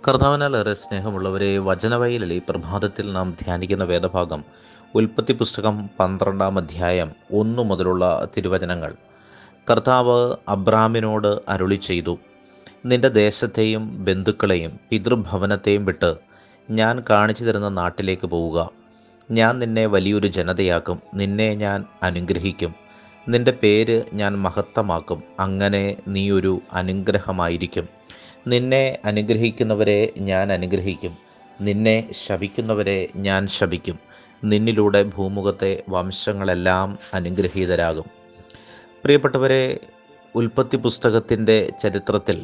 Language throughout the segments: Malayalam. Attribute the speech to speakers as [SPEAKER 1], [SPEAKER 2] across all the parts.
[SPEAKER 1] കർത്താവിനാലേറെ സ്നേഹമുള്ളവരെ വചനവയലിൽ ഈ പ്രഭാതത്തിൽ നാം ധ്യാനിക്കുന്ന വേദഭാഗം ഉൽപ്പത്തി പുസ്തകം പന്ത്രണ്ടാം അധ്യായം ഒന്നു മുതലുള്ള തിരുവചനങ്ങൾ കർത്താവ് അബ്രാമിനോട് അരുളി ചെയ്തു നിന്റെ ദേശത്തെയും ബന്ധുക്കളെയും പിതൃഭവനത്തെയും വിട്ട് ഞാൻ കാണിച്ചു തരുന്ന നാട്ടിലേക്ക് പോവുക ഞാൻ നിന്നെ വലിയൊരു ജനതയാക്കും നിന്നെ ഞാൻ അനുഗ്രഹിക്കും നിന്റെ പേര് ഞാൻ മഹത്തമാക്കും അങ്ങനെ നീ ഒരു അനുഗ്രഹമായിരിക്കും നിന്നെ അനുഗ്രഹിക്കുന്നവരെ ഞാൻ അനുഗ്രഹിക്കും നിന്നെ ശപിക്കുന്നവരെ ഞാൻ ശപിക്കും നിന്നിലൂടെ ഭൂമുഖത്തെ വംശങ്ങളെല്ലാം അനുഗ്രഹീതരാകും പ്രിയപ്പെട്ടവരെ ഉൽപ്പത്തി പുസ്തകത്തിൻ്റെ ചരിത്രത്തിൽ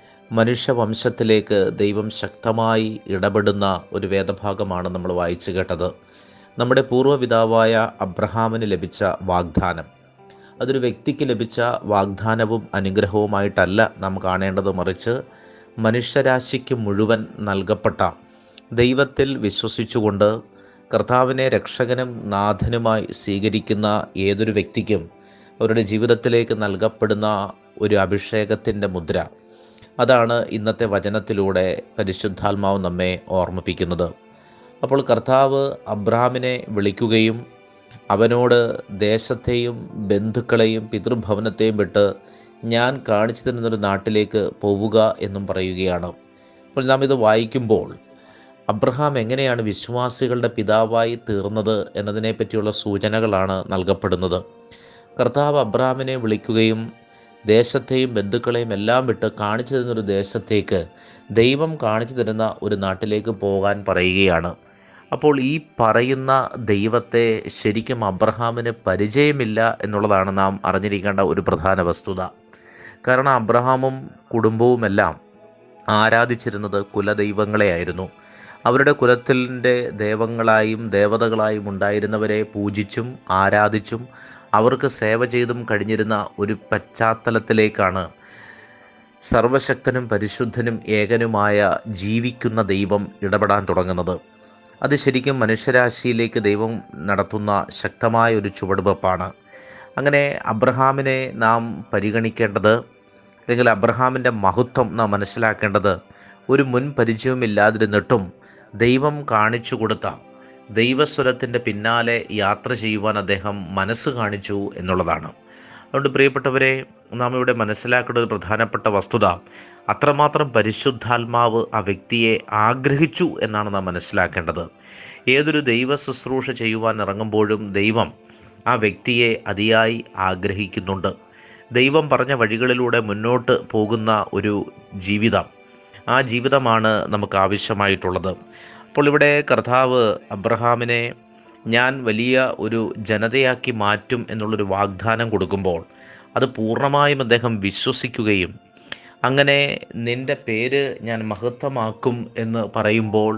[SPEAKER 1] മനുഷ്യവംശത്തിലേക്ക് ദൈവം ശക്തമായി ഇടപെടുന്ന ഒരു വേദഭാഗമാണ് നമ്മൾ വായിച്ചു കേട്ടത് നമ്മുടെ പൂർവ്വപിതാവായ അബ്രഹാമിന് ലഭിച്ച വാഗ്ദാനം അതൊരു വ്യക്തിക്ക് ലഭിച്ച വാഗ്ദാനവും അനുഗ്രഹവുമായിട്ടല്ല നാം കാണേണ്ടത് മറിച്ച് മനുഷ്യരാശിക്ക് മുഴുവൻ നൽകപ്പെട്ട ദൈവത്തിൽ വിശ്വസിച്ചുകൊണ്ട് കർത്താവിനെ രക്ഷകനും നാഥനുമായി സ്വീകരിക്കുന്ന ഏതൊരു വ്യക്തിക്കും അവരുടെ ജീവിതത്തിലേക്ക് നൽകപ്പെടുന്ന ഒരു അഭിഷേകത്തിൻ്റെ മുദ്ര അതാണ് ഇന്നത്തെ വചനത്തിലൂടെ പരിശുദ്ധാത്മാവ് നമ്മെ ഓർമ്മിപ്പിക്കുന്നത് അപ്പോൾ കർത്താവ് അബ്രാമിനെ വിളിക്കുകയും അവനോട് ദേശത്തെയും ബന്ധുക്കളെയും പിതൃഭവനത്തെയും വിട്ട് ഞാൻ കാണിച്ചു തരുന്നൊരു നാട്ടിലേക്ക് പോവുക എന്നും പറയുകയാണ് അപ്പോൾ നാം ഇത് വായിക്കുമ്പോൾ അബ്രഹാം എങ്ങനെയാണ് വിശ്വാസികളുടെ പിതാവായി തീർന്നത് എന്നതിനെ പറ്റിയുള്ള സൂചനകളാണ് നൽകപ്പെടുന്നത് കർത്താവ് അബ്രഹാമിനെ വിളിക്കുകയും ദേശത്തെയും ബന്ധുക്കളെയും എല്ലാം വിട്ട് കാണിച്ചു തരുന്നൊരു ദേശത്തേക്ക് ദൈവം കാണിച്ചു തരുന്ന ഒരു നാട്ടിലേക്ക് പോകാൻ പറയുകയാണ് അപ്പോൾ ഈ പറയുന്ന ദൈവത്തെ ശരിക്കും അബ്രഹാമിന് പരിചയമില്ല എന്നുള്ളതാണ് നാം അറിഞ്ഞിരിക്കേണ്ട ഒരു പ്രധാന വസ്തുത കാരണം അബ്രഹാമും കുടുംബവുമെല്ലാം ആരാധിച്ചിരുന്നത് കുലദൈവങ്ങളെയായിരുന്നു അവരുടെ കുലത്തിൻ്റെ ദൈവങ്ങളായും ദേവതകളായും ഉണ്ടായിരുന്നവരെ പൂജിച്ചും ആരാധിച്ചും അവർക്ക് സേവ ചെയ്തും കഴിഞ്ഞിരുന്ന ഒരു പശ്ചാത്തലത്തിലേക്കാണ് സർവശക്തനും പരിശുദ്ധനും ഏകനുമായ ജീവിക്കുന്ന ദൈവം ഇടപെടാൻ തുടങ്ങുന്നത് അത് ശരിക്കും മനുഷ്യരാശിയിലേക്ക് ദൈവം നടത്തുന്ന ശക്തമായ ഒരു ചുവടുവെപ്പാണ് അങ്ങനെ അബ്രഹാമിനെ നാം പരിഗണിക്കേണ്ടത് അല്ലെങ്കിൽ അബ്രഹാമിൻ്റെ മഹത്വം നാം മനസ്സിലാക്കേണ്ടത് ഒരു മുൻ പരിചയവുമില്ലാതിരുന്നിട്ടും ദൈവം കാണിച്ചു കൊടുത്ത ദൈവസ്വരത്തിൻ്റെ പിന്നാലെ യാത്ര ചെയ്യുവാൻ അദ്ദേഹം മനസ്സ് കാണിച്ചു എന്നുള്ളതാണ് അതുകൊണ്ട് പ്രിയപ്പെട്ടവരെ നാം ഇവിടെ മനസ്സിലാക്കേണ്ട ഒരു പ്രധാനപ്പെട്ട വസ്തുത അത്രമാത്രം പരിശുദ്ധാത്മാവ് ആ വ്യക്തിയെ ആഗ്രഹിച്ചു എന്നാണ് നാം മനസ്സിലാക്കേണ്ടത് ഏതൊരു ദൈവ ശുശ്രൂഷ ചെയ്യുവാൻ ഇറങ്ങുമ്പോഴും ദൈവം ആ വ്യക്തിയെ അതിയായി ആഗ്രഹിക്കുന്നുണ്ട് ദൈവം പറഞ്ഞ വഴികളിലൂടെ മുന്നോട്ട് പോകുന്ന ഒരു ജീവിതം ആ ജീവിതമാണ് നമുക്ക് ആവശ്യമായിട്ടുള്ളത് അപ്പോൾ ഇവിടെ കർത്താവ് അബ്രഹാമിനെ ഞാൻ വലിയ ഒരു ജനതയാക്കി മാറ്റും എന്നുള്ളൊരു വാഗ്ദാനം കൊടുക്കുമ്പോൾ അത് പൂർണ്ണമായും അദ്ദേഹം വിശ്വസിക്കുകയും അങ്ങനെ നിൻ്റെ പേര് ഞാൻ മഹത്വമാക്കും എന്ന് പറയുമ്പോൾ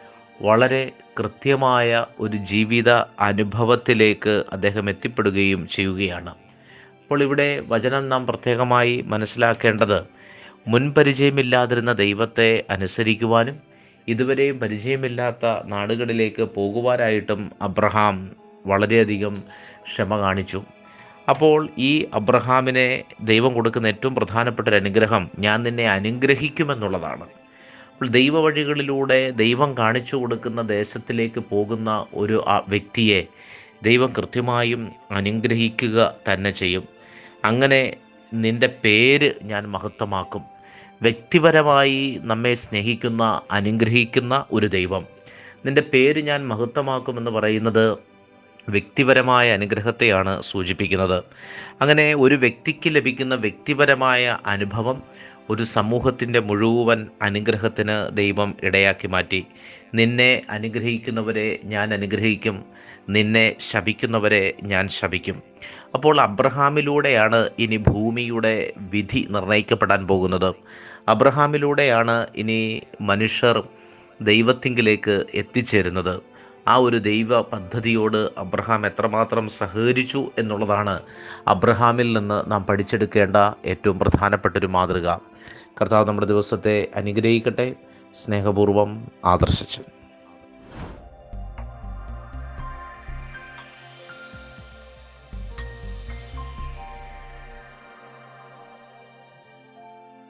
[SPEAKER 1] വളരെ കൃത്യമായ ഒരു ജീവിത അനുഭവത്തിലേക്ക് അദ്ദേഹം എത്തിപ്പെടുകയും ചെയ്യുകയാണ് അപ്പോൾ ഇവിടെ വചനം നാം പ്രത്യേകമായി മനസ്സിലാക്കേണ്ടത് മുൻപരിചയമില്ലാതിരുന്ന ദൈവത്തെ അനുസരിക്കുവാനും ഇതുവരെയും പരിചയമില്ലാത്ത നാടുകളിലേക്ക് പോകുവാനായിട്ടും അബ്രഹാം വളരെയധികം ക്ഷമ കാണിച്ചു അപ്പോൾ ഈ അബ്രഹാമിനെ ദൈവം കൊടുക്കുന്ന ഏറ്റവും പ്രധാനപ്പെട്ട ഒരു അനുഗ്രഹം ഞാൻ നിന്നെ അനുഗ്രഹിക്കുമെന്നുള്ളതാണ് അപ്പോൾ ദൈവവഴികളിലൂടെ ദൈവം കാണിച്ചു കൊടുക്കുന്ന ദേശത്തിലേക്ക് പോകുന്ന ഒരു ആ വ്യക്തിയെ ദൈവം കൃത്യമായും അനുഗ്രഹിക്കുക തന്നെ ചെയ്യും അങ്ങനെ നിൻ്റെ പേര് ഞാൻ മഹത്വമാക്കും വ്യക്തിപരമായി നമ്മെ സ്നേഹിക്കുന്ന അനുഗ്രഹിക്കുന്ന ഒരു ദൈവം നിൻ്റെ പേര് ഞാൻ മഹത്വമാക്കുമെന്ന് പറയുന്നത് വ്യക്തിപരമായ അനുഗ്രഹത്തെയാണ് സൂചിപ്പിക്കുന്നത് അങ്ങനെ ഒരു വ്യക്തിക്ക് ലഭിക്കുന്ന വ്യക്തിപരമായ അനുഭവം ഒരു സമൂഹത്തിൻ്റെ മുഴുവൻ അനുഗ്രഹത്തിന് ദൈവം ഇടയാക്കി മാറ്റി നിന്നെ അനുഗ്രഹിക്കുന്നവരെ ഞാൻ അനുഗ്രഹിക്കും നിന്നെ ശപിക്കുന്നവരെ ഞാൻ ശപിക്കും അപ്പോൾ അബ്രഹാമിലൂടെയാണ് ഇനി ഭൂമിയുടെ വിധി നിർണ്ണയിക്കപ്പെടാൻ പോകുന്നത് അബ്രഹാമിലൂടെയാണ് ഇനി മനുഷ്യർ ദൈവത്തിങ്കിലേക്ക് എത്തിച്ചേരുന്നത് ആ ഒരു ദൈവ പദ്ധതിയോട് അബ്രഹാം എത്രമാത്രം സഹകരിച്ചു എന്നുള്ളതാണ് അബ്രഹാമിൽ നിന്ന് നാം പഠിച്ചെടുക്കേണ്ട ഏറ്റവും പ്രധാനപ്പെട്ട ഒരു മാതൃക കർത്താവ് നമ്മുടെ ദിവസത്തെ അനുഗ്രഹിക്കട്ടെ സ്നേഹപൂർവ്വം ആദർശിച്ചു